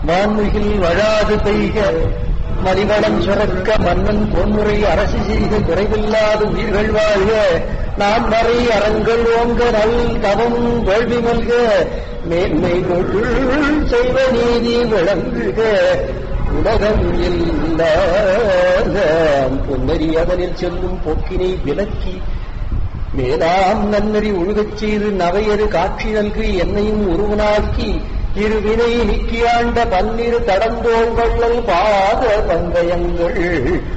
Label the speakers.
Speaker 1: வான்முகில் வழாது பெய்க மலிவளம் சுரக்க மன்னன் பொன்முறை அரசு செய்க குறைவில்லாத உயிர்கள் வாழ்க நாம் வரை அறங்கள் ஓங்க நல் தவம் வேள்வி மல்க மேன்மை பொருள் செய்வ நீதி விளங்குக உலகம் இல்லாத பொன்னறி அதனில் செல்லும் போக்கினை விலக்கி மேலாம் நன்னறி ஒழுகச் செய்து நவையரு காட்சி நல்கு என்னையும் உருவனாக்கி இருவினை நிக்கியாண்ட பன்னிரு தடந்தோள் வள்ளல் பாத பங்கயங்கள்